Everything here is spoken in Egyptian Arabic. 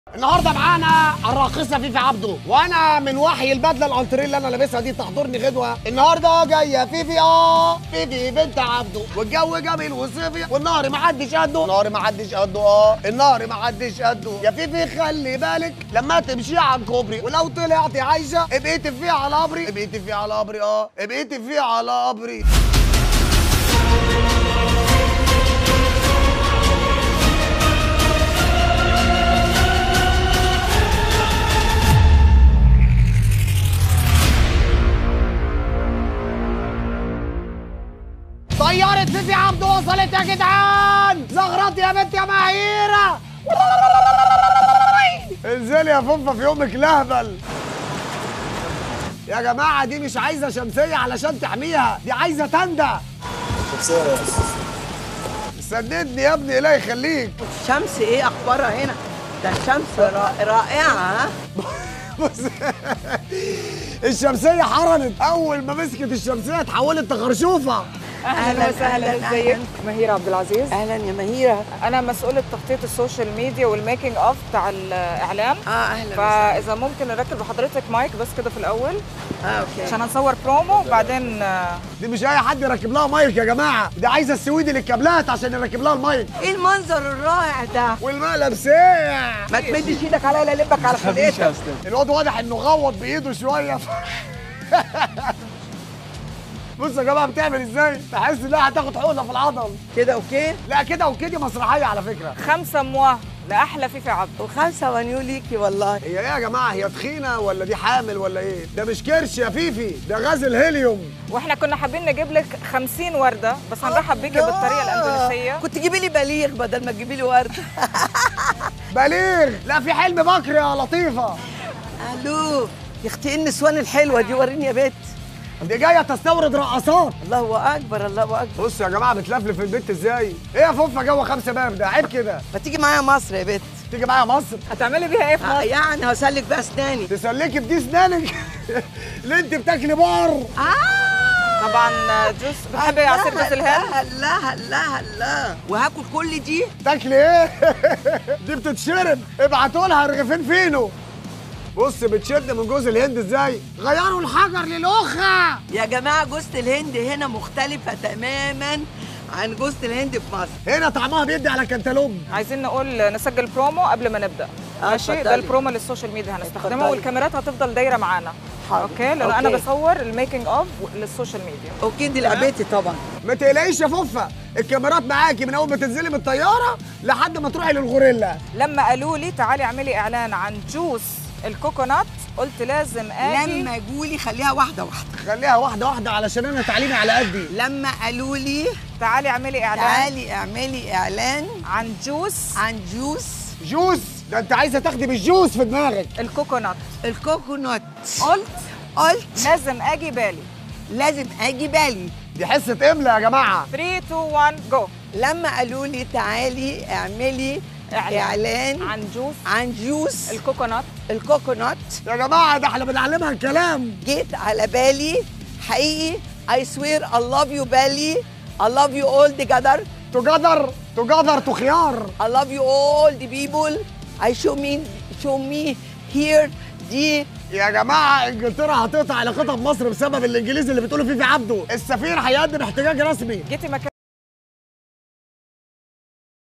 النهارده معانا الراقصه فيفي عبده وانا من وحي البدله الانتريه اللي انا لابسها دي تحضرني غدوه النهارده جايه فيفي اه فيفي بنت عبده والجو جميل وصيفي والنهر ما حدش قده النهر ما حدش قده اه النهر ما حدش قده يا فيفي خلي بالك لما تمشي على الكوبري ولو طلعتي عايشه ابقي تفي على قبري ابقي تفي على قبري اه ابقي تفي على قبري طيارة فيفي عبده وصلت يا جدعان زغرط يا بنت يا مهيرة انزلي يا فوفا في يومك لهبل يا جماعة دي مش عايزة شمسية علشان تحميها دي عايزة تندة سددني يا ابني الله يخليك الشمس ايه اخبارها هنا ده الشمس را- رائعه ها بص الشمسية حرنت أول ما مسكت الشمسية اتحولت لخرشوفة اهلا وسهلا ازيك مهيرة عبد العزيز اهلا يا مهيره انا مسؤولة تخطيط السوشيال ميديا والميكنج اوف بتاع الاعلام اه اهلا وسهلا فاذا ممكن نركب لحضرتك مايك بس كده في الاول اه اوكي عشان هنصور برومو وبعدين آه، دي مش أي حد يركب لها مايك يا جماعة دي عايزة السويدي للكابلات عشان يركب لها المايك ايه المنظر الرائع ده والمقلب ساعة ما تمدش ايدك عليا لا لبك على خلقتك الواد واضح انه غوط بايده شويه بص يا جماعه بتعمل ازاي تحس انها هتاخد حقنه في العضل كده اوكي لا كده وكده مسرحيه على فكره خمسة مواه لأحلى فيفي عبده وخمسه ونيو ليكي والله هي ايه يا جماعه هي تخينه ولا دي حامل ولا ايه ده مش كرش يا فيفي ده غاز الهيليوم واحنا كنا حابين نجيب لك 50 وردة بس هنرحب بيكي بالطريقة الأندلسية كنت تجيبي لي بليغ بدل ما تجيبي لي ورد بليغ لا في حلم بكر يا لطيفه الو يا اختي ايه النسوان الحلوه دي وريني يا بت دي جايه تستورد رقصات الله اكبر الله اكبر بصوا يا جماعه بتلفلف في البيت ازاي ايه يا فوفا جوه خمسه باب ده عيب كده ما تيجي معايا مصر يا بت تيجي معايا مصر هتعملي بيها ايه في آه، مصر؟ يعني هسلك بقى اسناني تسلكي بدي اسنانك اللي انت بتاكلي بار آه طبعا آه، جوز بتحبي عصير جوز الهند؟ هلا هلا هلا وهاكل كل دي تاكلي ايه؟ دي بتتشرب ابعتوا لها رغيفين فينو بص بتشد من جوز الهند ازاي؟ غيروا الحجر للأخرى يا جماعه جوزة الهند هنا مختلفه تماما عن جوزة الهند في مصر هنا طعمها بيدي على كنتالوب عايزين نقول نسجل برومو قبل ما نبدا آه، ماشي ده اتفضلي. البرومو للسوشيال ميديا هنستخدمه اتفضلي. والكاميرات هتفضل دايره معانا حاضر. اوكي لانه انا أوكي. بصور الميكنج اوف للسوشيال ميديا اوكي دي لعبتي طبعا ما تقلقيش يا فوفا الكاميرات معاكي من اول ما تنزلي من الطياره لحد ما تروحي للغوريلا لما قالوا لي تعالي اعملي اعلان عن جوس الكوكونات قلت لازم اجي لما جولي خليها واحده واحده خليها واحده واحده علشان انا تعليمي على قدي لما قالوا لي تعالي اعملي اعلان تعالي اعملي اعلان عن جوس عن جوس جوس ده انت عايزه تاخدي بالجوس في دماغك الكوكونات الكوكونات قلت قلت لازم اجي بالي لازم اجي بالي دي حصه املا يا جماعه 3 2 1 جو لما قالوا لي تعالي اعملي إعلان. اعلان عن جوس عن جوس الكوكونات الكوكونات يا جماعه ده احنا بنعلمها الكلام جيت على بالي حقيقي I swear I love you بالي I love you all together تجدر تجدر تخيار I love you all the people I show me show me here دي يا جماعه انجلترا هتقطع علاقتها بمصر بسبب الانجليزي اللي بتقوله فيه في عبده السفير هيقدم احتجاج رسمي جيتي مكان